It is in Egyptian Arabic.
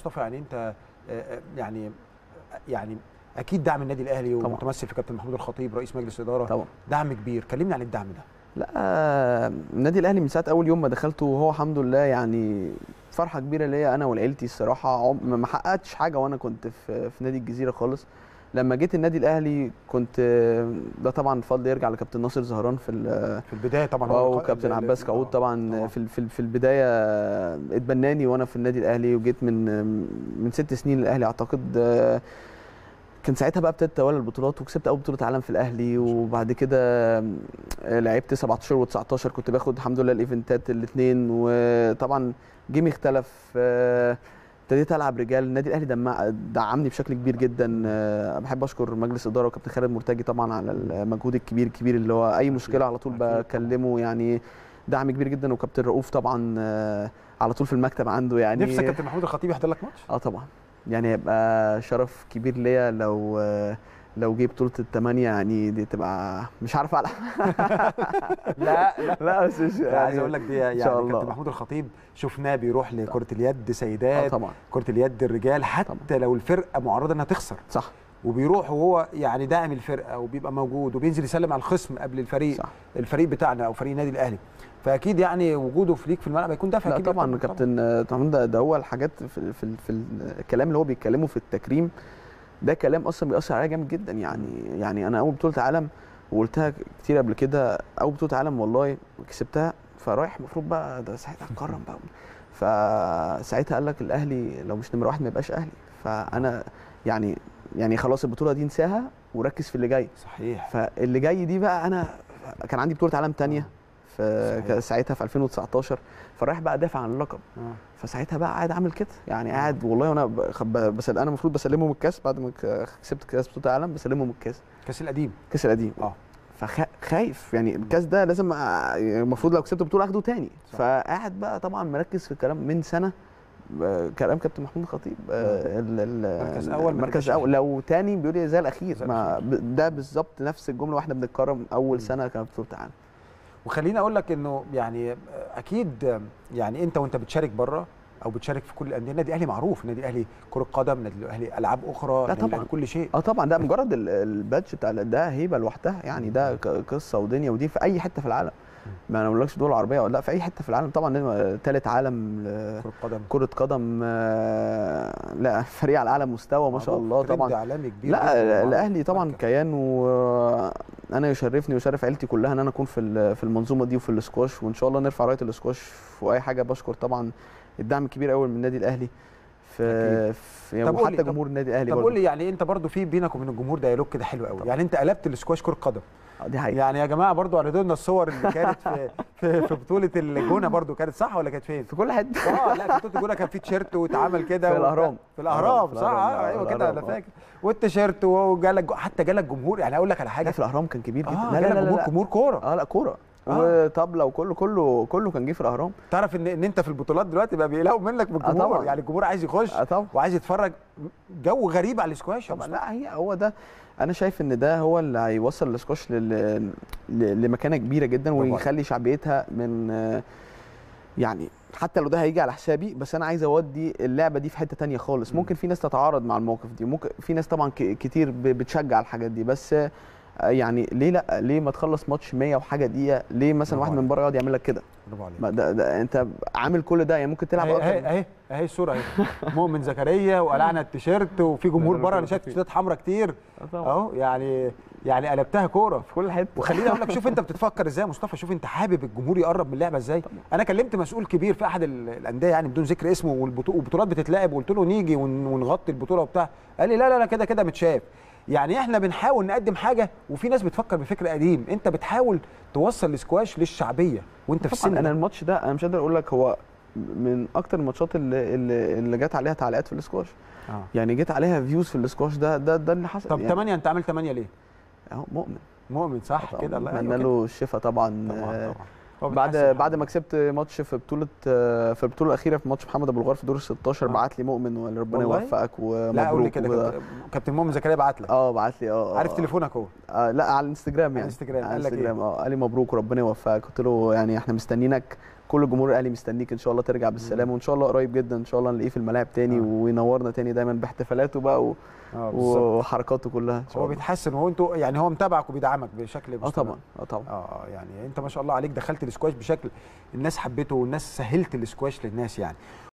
مصطفى يعني انت آه، آه، يعني يعني اكيد دعم النادي الاهلي طبعاً. ومتمثل في كابتن محمود الخطيب رئيس مجلس الاداره طبعا دعم كبير كلمني عن الدعم ده لا آه، النادي الاهلي من ساعه اول يوم ما دخلته وهو الحمد لله يعني فرحه كبيره ليا انا ولعيلتي الصراحه عم- ما حققتش حاجه وانا كنت في في نادي الجزيره خالص لما جيت النادي الاهلي كنت آه، ده طبعا الفضل يرجع لكابتن ناصر زهران في ال- في البدايه طبعا اه هو وكابتن ال- ال- عباس كعود آه، طبعا طبعاً. في ال- في ال- في البدايه اتبناني وانا في النادي الاهلي وجيت من من ست سنين الاهلي اعتقد آه، كان ساعتها بقى ابتديت اتولى البطولات وكسبت اول بطوله عالم في الاهلي وبعد كده آه، لعبت 17 و19 كنت باخد الحمد لله الايفنتات الاثنين وطبعا جيمي اختلف آه، ابتديت العب رجال النادي الاهلي دمع دعمني بشكل كبير جدا آه، بحب اشكر مجلس الاداره وكابتن خالد مرتجي طبعا على المجهود الكبير الكبير اللي هو اي مشكله على طول أكيد طبعاً. بكلمه يعني دعم كبير جدا وكابتن رؤوف طبعا آه، على طول في المكتب عنده يعني نفسك كابتن محمود الخطيب يحضر لك ماتش اه طبعا يعني هيبقى شرف كبير ليا لو لو جه بطوله الثمانيه يعني دي تبقى مش عارف على لا لا لا بس مش أنا عايز اقول لك دي يعني شاء الله. كابتن محمود الخطيب شفناه بيروح لكره اليد اه سيدات طبعا كره اليد الرجال حتى لو الفرقه معرضه انها تخسر صح وبيروح وهو يعني داعم الفرقه وبيبقى موجود وبينزل يسلم على الخصم قبل الفريق صح الفريق بتاعنا او فريق النادي الاهلي فاكيد يعني وجوده في ليك في الملعب هيكون دافع لا كبير طبعا كابتن طبعا ده, ده هو الحاجات في, في, في الكلام اللي هو بيتكلمه في التكريم ده كلام اصلا بيأثر عليا جامد جدا يعني يعني انا اول بطوله عالم وقلتها كتير قبل كده اول بطوله عالم والله كسبتها فرايح المفروض بقى ده ساعتها اتكرم بقى فساعتها قال لك الاهلي لو مش نمره واحد ما يبقاش اهلي فانا يعني يعني خلاص البطوله دي انساها وركز في اللي جاي صحيح فاللي جاي دي بقى انا كان عندي بطوله عالم تانية في صحيح. كان ساعتها في 2019 فرايح بقى ادافع عن اللقب آه. فساعتها بقى قاعد عامل كده يعني قاعد والله وانا ب- ب- بسل انا المفروض بسلمهم الكاس بعد ما ك- كسبت كاس بطوله عالم بسلمهم الكاس كاس القديم الكاس القديم اه فخايف يعني الكاس ده لازم أ- المفروض لو كسبت بطوله اخده تاني صح. فقاعد بقى طبعا مركز في الكلام من سنه آه، كلام كابتن محمود الخطيب آه، ال- ال- مركز أول ما مركز تبقاش اول لو تاني بيقول لي زي الاخير زي ما الأخير. ب- ده بالظبط نفس الجمله واحنا بنتكرم اول مم. سنه كانت بطوله عالم وخليني اقول لك انه يعني اكيد يعني انت وانت بتشارك بره او بتشارك في كل الانديه النادي الاهلي معروف النادي الاهلي كره قدم النادي الاهلي العاب اخرى النادي طبعاً. الأهلي كل شيء اه طبعا ده مجرد ال- البادج بتاع ال- ده هيبه لوحدها يعني ده ك- قصه ودنيا ودي في اي حته في العالم ما انا بقولكش دول عربيه ولا لا في اي حته في العالم طبعا ثالث عالم ل- كره قدم كره قدم آه، لا فريق على اعلى مستوى ما شاء معروف، الله ترند طبعا عالمي كبير لا جداً، الاهلي طبعا مركز. كيان وانا يشرفني ويشرف عيلتي كلها ان انا اكون في ال- في المنظومه دي وفي الاسكواش وان شاء الله نرفع رايه الاسكواش في اي حاجه بشكر طبعا الدعم الكبير قوي من النادي الاهلي في, أكيد. في طب قول لي- وحتى طب- جمهور النادي الاهلي طب برضه. قول لي يعني انت برضو في بينك وبين الجمهور ديالوج كده حلو قوي طبعاً. يعني انت قلبت الاسكواش كره قدم آه، دي حقيقه يعني يا جماعه برضو عرضوا لنا الصور اللي كانت في في, في بطوله الجونه برضو كانت صح ولا كانت فين في كل حته اه لا في بطوله الجونه كان في تيشيرت واتعمل كده في وبتاع. الأهرام. في الاهرام في صح الأهرام، آه، آه، ايوه كده الأهرام، انا آه. فاكر والتيشيرت وجالك حتى جالك جمهور يعني اقول لك على لا حاجه في الاهرام كان كبير جدا اه لا لا جالك لا, جمهور لا. جمهور كوره اه لا كوره آه. وطبله وكله كله كله كان جه في الاهرام تعرف ان ان انت في البطولات دلوقتي بقى بيقلقوا منك من آه، الجمهور طبعاً. يعني الجمهور عايز يخش اه طبعا وعايز يتفرج جو غريب على الاسكواش يا طبعا مصطفى. لا هي هو ده انا شايف ان ده هو اللي هيوصل الاسكواش لل... ل- لمكانه كبيره جدا برافو عليك. ويخلي شعبيتها من آه، يعني حتى لو ده هيجي على حسابي بس انا عايز اودي اللعبه دي في حته تانية خالص مم. ممكن في ناس تتعارض مع الموقف دي ممكن في ناس طبعا ك- كتير ب- بتشجع الحاجات دي بس آه، يعني ليه لا ليه ما تخلص ماتش 100 وحاجه دقيقه ليه مثلا برافو واحد عليك. من بره يقعد يعمل لك كده برافو عليك ما ده, ده انت عامل كل ده يعني ممكن تلعب اهي اكتر اهي اهي اهي الصوره اهي مؤمن زكريا وقلعنا التيشيرت وفي جمهور لا، لا، بره انا كله شايف خفيف. تيشيرتات حمراء كتير آه طبعاً. اهو يعني يعني قلبتها كوره في كل حته وخليني اقول لك شوف انت بتفكر ازاي يا مصطفى شوف انت حابب الجمهور يقرب من اللعبه ازاي طبعاً. انا كلمت مسؤول كبير في احد ال- الانديه يعني بدون ذكر اسمه والبطو- والبطولات بتتلعب وقلت له نيجي ون- ونغطي البطوله وبتاع قال لي لا لا لا كده كده متشاف يعني احنا بنحاول نقدم حاجه وفي ناس بتفكر بفكر قديم انت بتحاول توصل الاسكواش للشعبيه وانت في طبعا السن انا ده. الماتش ده انا مش قادر اقول لك هو من اكتر الماتشات اللي اللي, اللي جت عليها تعليقات في الاسكواش آه. يعني جت عليها فيوز في الاسكواش ده ده ده اللي حصل طب يعني 8 انت عامل 8 ليه اهو مؤمن مؤمن صح طبعاً. كده الله اتمنى أيوة له الشفاء طبعا, كده. طبعا آه، طبعا هو بعد بتحسن بعد حاله. ما كسبت ماتش في بطوله آه، في البطوله الاخيره في ماتش محمد ابو الغار في دور ال 16 آه. بعت لي مؤمن وربنا والله؟ يوفقك ومبروك لا قول لي كده و- كابتن- كابتن مؤمن زكريا بعت لك اه بعت لي اه عارف آه. تليفونك هو آه لا على الانستجرام يعني الانستجرام. على قال لك إيه؟ الانستجرام اه قال لي مبروك وربنا يوفقك قلت له يعني احنا مستنيينك كل الجمهور الاهلي مستنيك ان شاء الله ترجع بالسلامه وان شاء الله قريب جدا ان شاء الله نلاقيه في الملاعب تاني آه. وينورنا تاني دايما باحتفالاته بقى و... اه بالظبط وحركاته كلها ان شاء هو الله بيتحسن وهو انتوا يعني هو متابعك وبيدعمك بشكل اه مستمر. طبعا اه طبعا اه يعني انت ما شاء الله عليك دخلت الاسكواش بشكل الناس حبته والناس سهلت الاسكواش للناس يعني